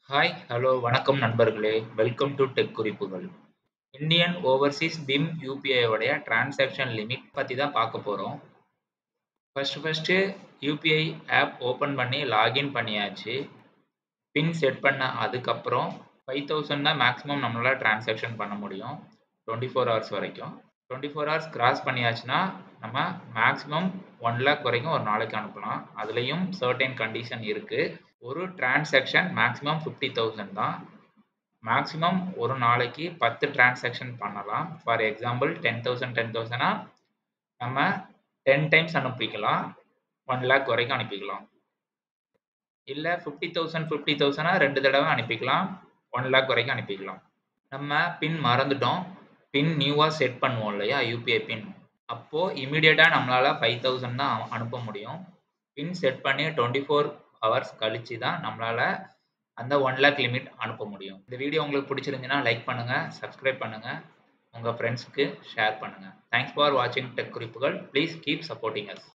Hi, hello, வணக்கம் நண்பர்களே! Welcome to tech குறிப்புகள். இந்தியன் ஓவர்சீஸ் பிம் யுபிஐ உடைய டிரான்சாக்ஷன் லிமிட் பத்தி தான் பார்க்க போறோம். First first UPI app open பண்ணி லாகின் பண்ணியாச்சு. பின் செட் பண்ண அதுக்கப்புறம் 5000 தான் மேக்ஸிமம் நம்மளால டிரான்சாக்ஷன் பண்ண முடியும். 24 ஹவர்ஸ் வரைக்கும். 24 ஹவர்ஸ் கிராஸ் பண்ணியாச்சுன்னா, நம்ம மேக்ஸிமம் 1,00,000 வரைக்கும் ஒரு நாளைக்கு அனுப்பலாம். அதுலயும் சர்டைன் கண்டிஷன் இருக்கு. ஒரு டிரான்சாக்ஷன் மேக்ஸிமம் 50,000 தான். மேக்ஸிமம் ஒரு நாளைக்கு 10 டிரான்சாக்ஷன் பண்ணலாம். ஃபார் எக்ஸாம்பிள் 10,000 10,000னா நம்ம 10 டைம்ஸ் அனுப்பிக்கலாம். 1,00,000 வரைக்கும் அனுப்பிக்கலாம். இல்ல 50,000 50,000னா 2 தடவ அனுப்பிக்கலாம். 1,00,000 வரைக்கும் அனுப்பிக்கலாம். நம்ம பின் மறந்துட்டோம். பின் நியூவா செட் பண்ணுவோம் இல்லையா? UPI PIN. அப்போ இமிடியேட்டா நம்மளால 5,000 தான் அனுப்ப முடியும். பின் செட் பண்ணி 24 ஹவர்ஸ் கழிச்சு தான் நம்மளால அந்த 1,00,000 லிமிட் அனுப்ப முடியும். இந்த வீடியோ உங்களுக்கு பிடிச்சிருந்துச்சுன்னா லைக் பண்ணுங்க, சப்ஸ்கிரைப் பண்ணுங்க, உங்க ஃபிரெண்ட்ஸ்க்கு ஷேர் பண்ணுங்க. தேங்க்ஸ் ஃபார் வாட்சிங் டெக் குறிப்புகள். Please keep supporting as.